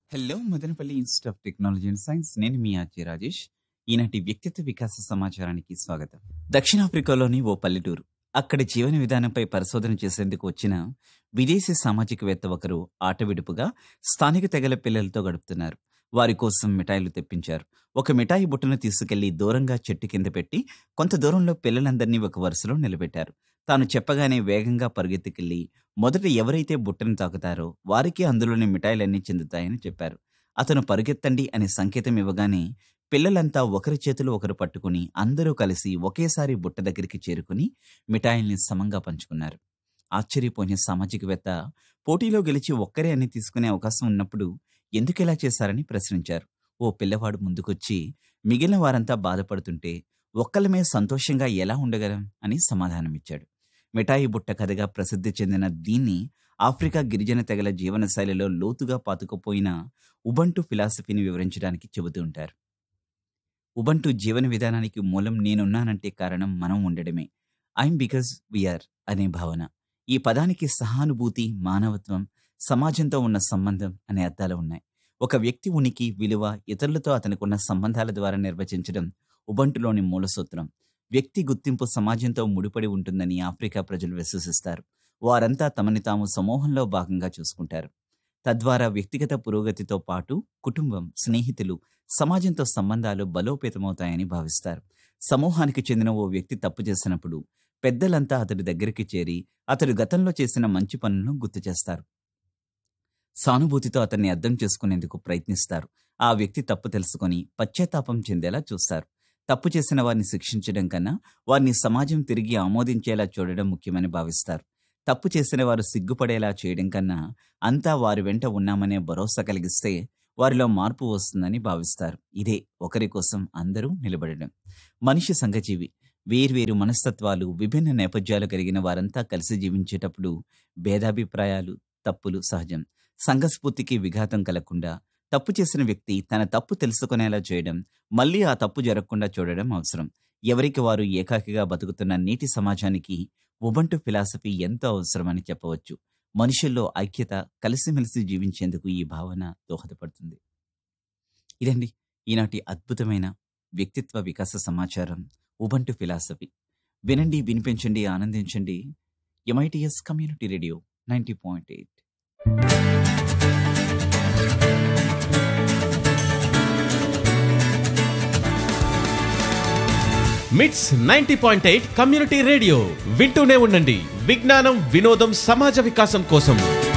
hello Madanapalle institute of technology and science నేను మీ RJ Rajesh ఈనాటి వ్యక్తిత్వ వికాస సమాచారానికి స్వాగతం దక్షిణాఫ్రికాలోని ఓ పల్లెటూరు అక్కడి జీవన విధానంపై పరిశోధన చేసేందుకు వచ్చిన విదేశీ సామాజికవేత్త ఒకరు ఆట విడుపుగా స్థానిక తెగల పిల్లలతో గడుపుతున్నారు వారి కోసం మిఠాయిలు తెప్పించారు ఒక మిఠాయి బుట్టను తీసుకెళ్లి దూరంగా చెట్టు కింద పెట్టి కొంత దూరంలో పిల్లలందరినీ ఒక వరుసలో నిలబెట్టారు తాను చెప్పగానే వేగంగా పరుగెత్తుకెళ్లి మొదట ఎవరైతే బుట్టను తాకుతారో వారికి అందులోని మిఠాయిలన్నీ చెందుతాయని చెప్పారు అతను పరుగెత్తండి అనే సంకేతం ఇవ్వగానే పిల్లలంతా ఒకరి చేతులు ఒకరు పట్టుకుని అందరూ కలిసి ఒకేసారి బుట్ట దగ్గరికి చేరుకుని మిఠాయిల్ని సమంగా పంచుకున్నారు ఆశ్చర్యపోయిన సామాజికవేత్త పోటీలో గెలిచి ఒక్కరే అన్ని తీసుకునే అవకాశం ఉన్నప్పుడు ఎందుకు ఇలా చేశారని ప్రశ్నించారు ఓ పిల్లవాడు ముందుకొచ్చి మిగిలిన వారంతా బాధపడుతుంటే ఒక్కలమే సంతోషంగా ఎలా ఉండగలం అని సమాధానమిచ్చాడు మిఠాయి బుట్ట కథగా ప్రసిద్ధి చెందిన దీన్ని ఆఫ్రికా గిరిజన తెగల జీవనశైలిలో లోతుగా పాతుకుపోయిన ఉబంటు ఫిలాసఫీని వివరించడానికి చెబుతూ ఉంటారు ఉబంటు జీవన విధానానికి మూలం నేనున్నానంటే కారణం మనం ఉండడమే ఐఎమ్ బికాజ్ వీఆర్ అనే భావన ఈ పదానికి సహానుభూతి మానవత్వం సమాజంతో ఉన్న సంబంధం అనే అర్థాలు ఉన్నాయి ఒక వ్యక్తి ఉనికి విలువ ఇతరులతో అతనికున్న సంబంధాల ద్వారా నిర్వచించడం ఉబంటులోని మూల సూత్రం వ్యక్తి గుర్తింపు సమాజంతో ముడిపడి ఉంటుందని ఆఫ్రికా ప్రజలు విశ్వసిస్తారు వారంతా తమని తాము సమూహంలో భాగంగా చూసుకుంటారు తద్వారా వ్యక్తిగత పురోగతితో పాటు కుటుంబం స్నేహితులు సమాజంతో సంబంధాలు బలోపేతమవుతాయని భావిస్తారు సమూహానికి చెందిన ఓ వ్యక్తి తప్పు చేసినప్పుడు పెద్దలంతా అతడి దగ్గరికి చేరి అతడు గతంలో చేసిన మంచి పనులను గుర్తు చేస్తారు సానుభూతితో అతన్ని అర్థం చేసుకునేందుకు ప్రయత్నిస్తారు ఆ వ్యక్తి తప్పు తెలుసుకొని పశ్చాత్తాపం చెందేలా చూస్తారు తప్పు చేసిన వారిని శిక్షించడం కన్నా వారిని సమాజం తిరిగి ఆమోదించేలా చూడడం ముఖ్యమని భావిస్తారు తప్పు చేసిన వారు సిగ్గుపడేలా చేయడం కన్నా అంతా వారి వెంట ఉన్నామనే భరోసా కలిగిస్తే వారిలో మార్పు వస్తుందని భావిస్తారు ఇదే ఒకరి కోసం అందరూ నిలబడడం మనిషి సంఘజీవి వేర్వేరు మనస్తత్వాలు విభిన్న నేపథ్యాలు కలిగిన వారంతా కలిసి జీవించేటప్పుడు భేదాభిప్రాయాలు తప్పులు సహజం సంఘస్ఫూర్తికి విఘాతం కలగకుండా తప్పు చేసిన వ్యక్తి తన తప్పు తెలుసుకునేలా చేయడం మళ్ళీ ఆ తప్పు జరగకుండా చూడడం అవసరం ఎవరికి వారు ఏకాకిగా బతుకుతున్న నేటి సమాజానికి ఉబంటు ఫిలాసఫీ ఎంతో అవసరమని చెప్పవచ్చు మనుషుల్లో ఐక్యత కలిసిమెలిసి జీవించేందుకు ఈ భావన దోహదపడుతుంది ఇదండి ఈనాటి అద్భుతమైన వ్యక్తిత్వ వికాస సమాచారం ఉబంటు ఫిలాసఫీ వినండి వినిపించండి ఆనందించండి MITS community radio ninety point eight MITS ninety point eight community radio వింటూనే ఉండండి విజ్ఞానం వినోదం సమాజ వికాసం కోసం